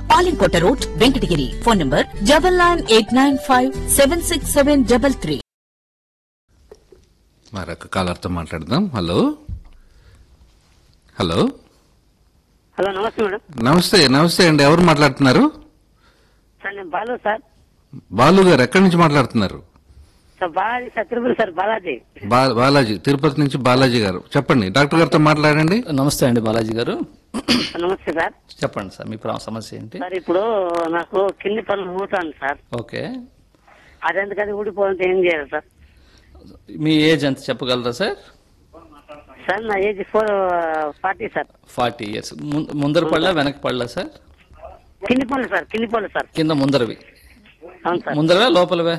పాలింకోట road Venkatagiri phone number double nine eight nine five seven six seven double three మరొక కాలర్తో మాట్లాడదాం hello hello hello నమస్తే madam నమస్తే నమస్తే అండి ఎవరు మాట్లాడుతున్నారు సార్ నేను బాలు సార్ బాలు గారు ఎక్కడి నుంచి మాట్లాడుతున్నారు sir Balaji sir Tirupati sir Balaji బా- బాలాజీ తిరుపతి నుంచి బాలాజీ గారు చెప్పండి డాక్టర్ గారితో మాట్లాడండి నమస్తే అండి బాలాజీ గారు నమస్తే సార్ చెప్పండి సార్ మీ ప్రా- సమస్య ఏంటి సార్ ఇప్పుడు నాకు కింది పనులు ఊతాను సార్ ఓకే అది ఎందుకది ఊడిపోవాలంటే ఏం చేయాలి సార్ మీ ఏజ్ ఎంత చెప్పగలరా సార్ సార్ నా age four forty sir forty years ముందర పళ్ళ వెనక పళ్ళ సార్ కింది పనులు సార్ కింది పనులు సార్ కింద ముందరవి అవును సార్ ముందరవే లోపలవే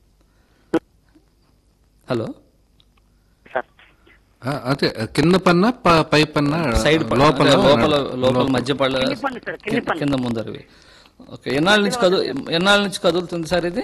హలో సార్ ఆ, అదే కింద పన్న ప- పై పన్న సైడ్ పళ్ళ లోపల అదే లోపల లోపల మధ్య పళ్ళ కింది పనులు సార్ కింది పనులు కింద ముందరవి ఓకే ఎన్నాళ్ళ నుంచి కదు ఎన్నాళ్ళ నుంచి కదులుతుంది సార్ ఇది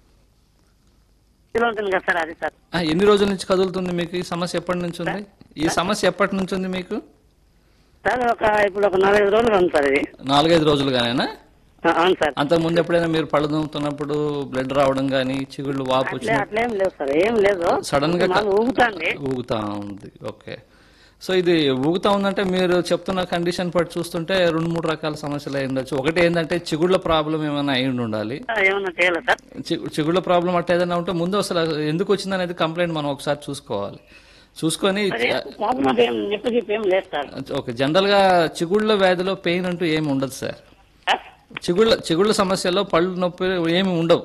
ఇందులో ఉంటుంది కదా సార్ అది సార్ ఆ, ఎన్ని రోజుల నుంచి కదులుతుంది మీకు ఈ సమస్య ఎప్పటి నుంచి ఉంది ఈ సమస్య ఎప్పటి నుంచి ఉంది మీకు సార్ ఒక ఇప్పుడు ఒక నాలుగైదు రోజులు ఉంది సార్ ఇది నాలుగైదు రోజులుగానేనా ఆ, అవును సార్ అంతకు ముందు ఎప్పుడైనా మీరు పళ్ళు దొంగతున్నప్పుడు బ్లడ్ రావడం కానీ చిగుళ్ళు వాపు అట్లే వచ్చి అట్లేం లేదు సార్ ఏం లేదు సడన్ గా మాకు ఊగుతాంది ఊగుతా ఉంది ఓకే సో ఇది ఊగుతా ఉందంటే మీరు చెప్తున్న కండిషన్ బట్టి చూస్తుంటే రెండు మూడు రకాల సమస్యలు అయి ఉండొచ్చు ఒకటి ఏంటంటే చిగుళ్ళ ప్రాబ్లం ఏమైనా అయి ఉండి ఉండాలి ఏమన్నా చేయాలి సార్ చి- చిగుళ్ళ ప్రాబ్లం అట్లా ఏదైనా ఉంటే ముందు అసలు ఎందుకు వచ్చిందనేది కంప్లైంట్ మనం ఒకసారి చూసుకోవాలి చూసుకొని మరి ప్రాబ్లం అంటే ఏం చెప్పి చెప్పి ఏం లేదు సార్ ఓకే జనరల్ గా చిగుళ్ళ వ్యాధిలో పెయిన్ అంటూ ఏమి ఉండదు సార్ సార్ చిగుళ్ళ చిగుళ్ళ సమస్యలో పళ్ళు నొప్పి ఏమి ఉండవు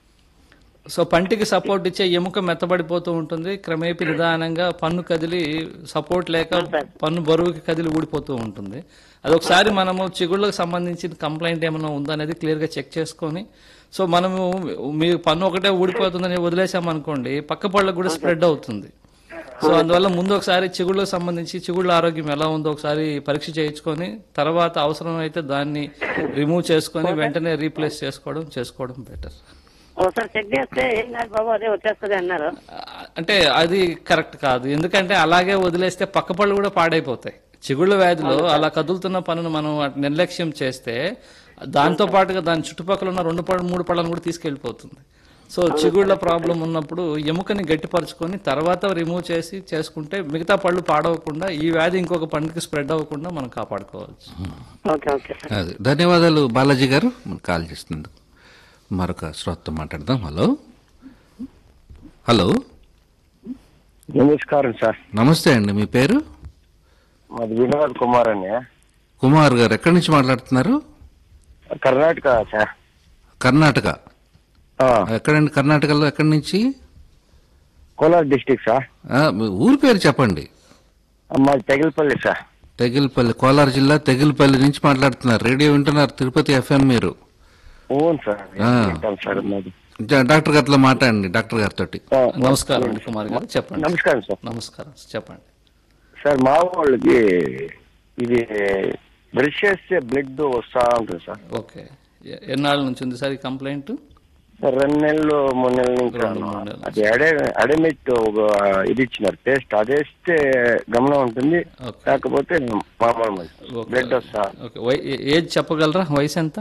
సో పంటికి సపోర్ట్ ఇచ్చే ఎముక మెత్తబడిపోతూ ఉంటుంది క్రమేపీ నిదానంగా పన్ను కదిలి సపోర్ట్ లేక పన్ను బరువుకి కదిలి ఊడిపోతూ ఉంటుంది అది ఒకసారి మనము చిగుళ్ళకు సంబంధించిన కంప్లైంట్ ఏమైనా ఉందా అనేది క్లియర్ గా చెక్ చేసుకొని సో మనము మీ పన్ను ఒకటే ఊడిపోతుందని వదిలేసామనుకోండి పక్క పళ్ళకు కూడా స్ప్రెడ్ అవుతుంది సో అందువల్ల ముందు ఒకసారి చిగుళ్ళకు సంబంధించి చిగుళ్ళ ఆరోగ్యం ఎలా ఉందో ఒకసారి పరీక్ష చేయించుకొని తర్వాత అవసరం అయితే దాన్ని రిమూవ్ చేసుకొని వెంటనే రీప్లేస్ చేసుకోవడం చేసుకోవడం బెటర్ ఒకసారి చెక్ చేస్తే ఏం కాదు బాబు అదే వచ్చేస్తుంది అన్నారు అంటే అది కరెక్ట్ కాదు ఎందుకంటే అలాగే వదిలేస్తే పక్క పళ్ళు కూడా పాడైపోతాయి చిగుళ్ళ వ్యాధిలో అలా కదులుతున్న పనును మనం అటు నిర్లక్ష్యం చేస్తే దాంతో పాటుగా దాని చుట్టుపక్కల ఉన్న రెండు పళ్ళు మూడు పళ్ళను కూడా తీసుకెళ్లిపోతుంది సో చిగుళ్ళ ప్రాబ్లం ఉన్నప్పుడు ఎముకని గట్టిపరచుకొని తర్వాత రిమూవ్ చేసి చేసుకుంటే మిగతా పళ్ళు పాడవకుండా ఈ వ్యాధి ఇంకొక పండుకి స్ప్రెడ్ అవ్వకుండా మనం కాపాడుకోవచ్చు ఓకే ఓకే సార్ అది ధన్యవాదాలు బాలాజీ గారు మనకు కాల్ చేసినందుకు మరొక శ్రోతతో మాట్లాడదాం హలో హలో నమస్కారం సార్ నమస్తే అండి మీ పేరు మాది వినోద్ కుమార్ అని కుమార్ గారు ఎక్కడి నుంచి మాట్లాడుతున్నారు కర్ణాటక సార్ కర్ణాటక ఆ, ఎక్కడండి కర్ణాటకలో ఎక్కడి నుంచి కోలార్ డిస్టిక్ సార్ ఆ, మీ ఊరి పేరు చెప్పండి మాది తెగిలిపల్లి సార్ తెగిలిపల్లి కోలార్ జిల్లా తెగిలిపల్లి నుంచి మాట్లాడుతున్నారు రేడియో వింటున్నారు తిరుపతి ఎఫ్ఎం మీరు అవును సార్ ఆ. వింటాం సార్ మాది జ- డాక్టర్ గారితో మాట్లాడండి డాక్టర్ గారితో ఆ, నమస్కారం అండి కుమార్ గారు చెప్పండి నమస్కారం సార్ నమస్కారం చెప్పండి సార్ మా వాళ్ళకి ఇది బ్రష్ చేస్తే బ్లడ్ వస్తా ఉంటుంది సార్ ఓకే ఎ- ఎన్నాళ్ళ నుంచి ఉంది సార్ ఈ కంప్లైంట్ రెండు నెలలు మూడు నెలల నుంచి రెండు, మూడు నెలలు. అది అడే అడమిట్ ఒక ఇది ఇచ్చినారు టేస్ట్ అదేస్తే గమనం ఉంటుంది ఓకే. కాకపోతే మామూలు ఓకే. బ్లడ్ వస్తా ఓకే వై- ఏ- ఏజ్ చెప్పగలరా వయసు ఎంత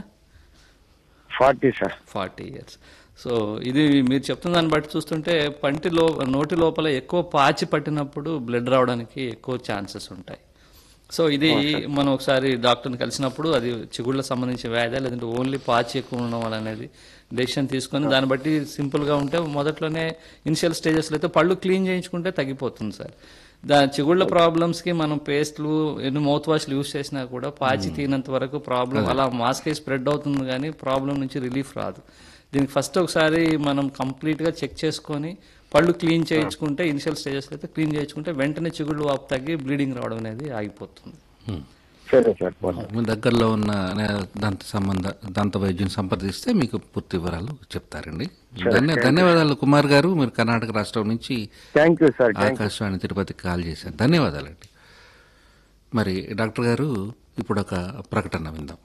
forty sir forty years so ఇది మీరు చెప్తున్న దాన్ని బట్టి చూస్తుంటే పంటి లో నోటి లోపల ఎక్కువ పాచి పట్టినప్పుడు బ్లడ్ రావడానికి ఎక్కువ ఛాన్సెస్ ఉంటాయి సో ఇది మనం ఒకసారి డాక్టర్ని కలిసినప్పుడు అది చిగుళ్ళ సంబంధించిన వ్యాధి లేదంటే ఓన్లీ పాచి ఎక్కువ ఉండడం వల్ల అనేది డెసిషన్ తీసుకొని దాన్ని బట్టి సింపుల్గా ఉంటే మొదట్లోనే ఇనిషియల్ స్టేజెస్లో అయితే పళ్ళు క్లీన్ చేయించుకుంటే తగ్గిపోతుంది సార్ దా చిగుళ్ళ ప్రాబ్లమ్స్కి మనం పేస్ట్లు ఎన్ని మౌత్ వాష్లు యూస్ చేసినా కూడా పాచి తీనంత వరకు ప్రాబ్లం అలా మాస్క్ అయి స్ప్రెడ్ అవుతుంది కానీ ప్రాబ్లం నుంచి రిలీఫ్ రాదు దీనికి ఫస్ట్ ఒకసారి మనం కంప్లీట్గా చెక్ చేసుకొని పళ్ళు క్లీన్ చేయించుకుంటే ఇనిషియల్ స్టేజెస్లో అయితే క్లీన్ చేయించుకుంటే వెంటనే చిగుళ్ళు వాపు తగ్గి బ్లీడింగ్ రావడం అనేది ఆగిపోతుంది సరే సార్ పోనీ. మీ దగ్గరలో ఉన్న నే- దంత సంబంధ దంత వైద్యుని సంప్రదిస్తే మీకు పూర్తి వివరాలు చెప్తారండి ధన్య ధన్యవాదాలు కుమార్ గారు మీరు కర్ణాటక రాష్ట్రం నుంచి thank you sir thank Akashvani తిరుపతికి కాల్ చేశారు ధన్యవాదాలండి మరి డాక్టర్ గారు ఇప్పుడు ఒక ప్రకటన విందాం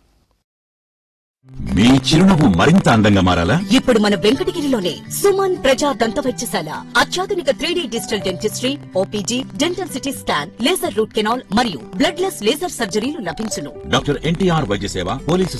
మీ చిరునవ్వు మరింత అందంగా మారాలా ఇప్పుడు మన వెంకటగిరిలోనే సుమన్ ప్రజా దంత వైద్యశాల అత్యాధునిక three digital dentistry OPG dental city scan laser root canal మరియు బ్లడ్ లెస్ లేజర్ సర్జరీలు లభించును డాక్టర్ ఎన్టీఆర్ వైద్య సేవ పోలీసు